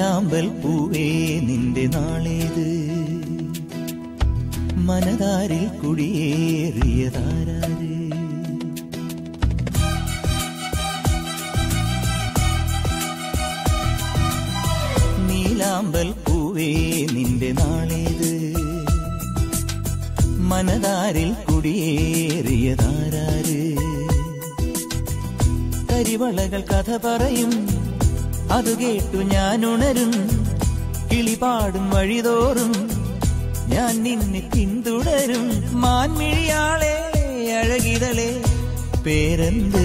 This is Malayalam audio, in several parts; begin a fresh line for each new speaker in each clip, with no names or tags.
നീലാമ്പൽ പൂവേ നിന്റെ നാളേത് മനതാരിൽ കുടിയേറിയതാരാര് നീലാമ്പൽ പൂവേ നിന്റെ നാളേത് മനതാരിൽ കുടിയേറിയതാരാര് കരിവളകൾ കഥ പറയും അത് കേട്ടു ഞാൻ ഉണരും കിളിപാടും വഴിതോറും ഞാൻ നിന്നെ പിന്തുടരും മാൻമിഴിയാളെ അഴകിതളെ പേരെന്ത്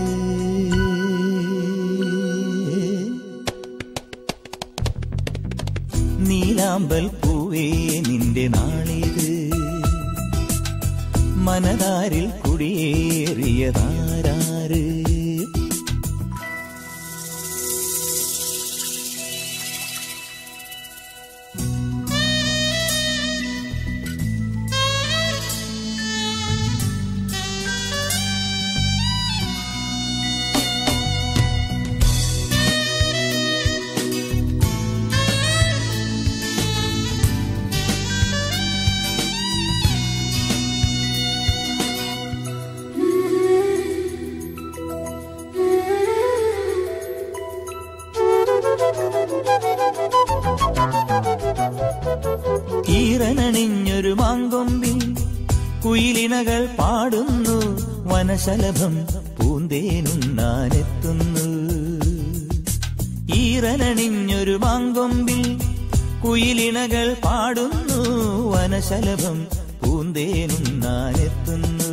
നീലാമ്പൽ പൂവേ നിന്റെ നാളേത് മനതാരിൽ കുടിയേറിയതാരാര് ഈറനണിഞ്ഞൊരു മാങ്കൊമ്പിൽ കുയിലിണകൾ പാടുന്നു വനശലഭം പൂന്തേനുണ്ണാനെത്തുന്നു ഈറനണിഞ്ഞൊരു മാങ്കൊമ്പിൽ കുയിലിണകൾ പാടുന്നു വനശലഭം പൂന്തേനുണ്ണാനെത്തുന്നു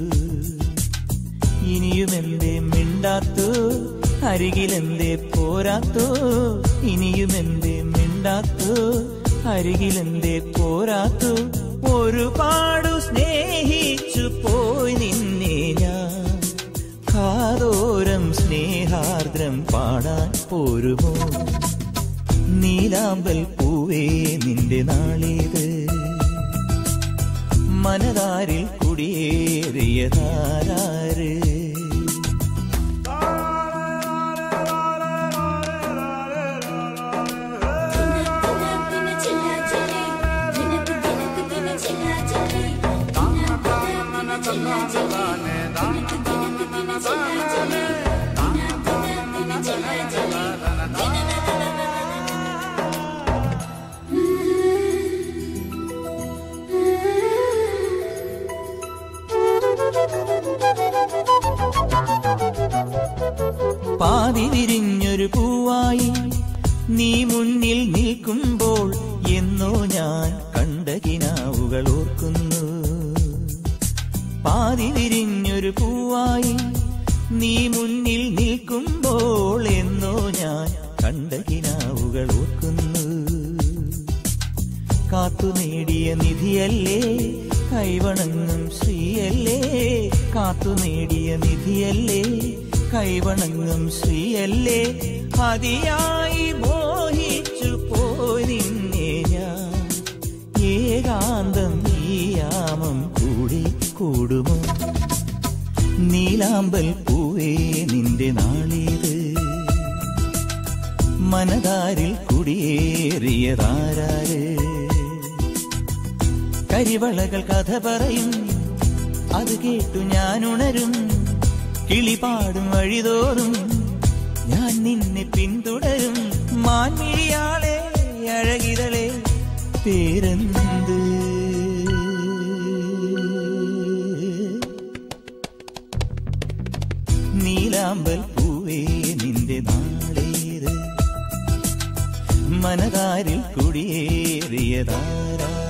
ഇനിയുമെന്തേ മിണ്ടാത്തോ അരികിലെന്തേ പോരാത്തോ ഇനിയുമെന്തേ മിണ്ടാത്തോ അരികിലെന്തേ പോരാത്തു ഒരുപാടു സ്നേഹിച്ചു പോയി നിന്നെ ഞാൻ കാതോരം സ്നേഹാർദ്രം പാടാൻ പോരുമോ നീലാമ്പൽ പൂവേ നിന്റെ നാളേത് മനതാരിൽ കുടിയേറിയതാരാര് പാതി വിരിഞ്ഞൊരു പൂവായി നീ മുന്നിൽ നിൽക്കുമ്പോൾ എന്നോ ഞാൻ കണ്ട കിനാവുകൾ ഓർക്കുന്നു പാതി വിരിഞ്ഞൊരു പൂവായി നീ മുന്നിൽ നിൽക്കുമ്പോൾ എന്നോ ഞാൻ കണ്ട കിനാവുകൾ ഓർക്കുന്നു കാത്തു നേടിയ നിധിയല്ലേ കൈവണങ്ങും ശ്രീയല്ലേ കാത്തു നേടിയ നിധിയല്ലേ കൈവണങ്ങും ശ്രീയല്ലേ അതിയായി മോഹിച്ചു പോയി നിന്നെ ഞാൻ ഏകാന്തം നീയാമം കൂടി കൂടുമോ നീലാമ്പൽ പൂവേ നിന്റെ നാളേത് മനതാരിൽ കുടിയേറിയതാരാര് കരിവളകൾ കഥ പറയും അത് കേട്ടു ഞാൻ ഉണരും കിളിപാടും വഴിതോറും ഞാൻ നിന്നെ പിന്തുടരും മാൻമിഴിയാളെ അഴകിതളെ പേരെന്ത് നീലാമ്പൽ പൂവേ നിന്റെ നാളേത് മനതാരിൽ കുടിയേറിയതാരാ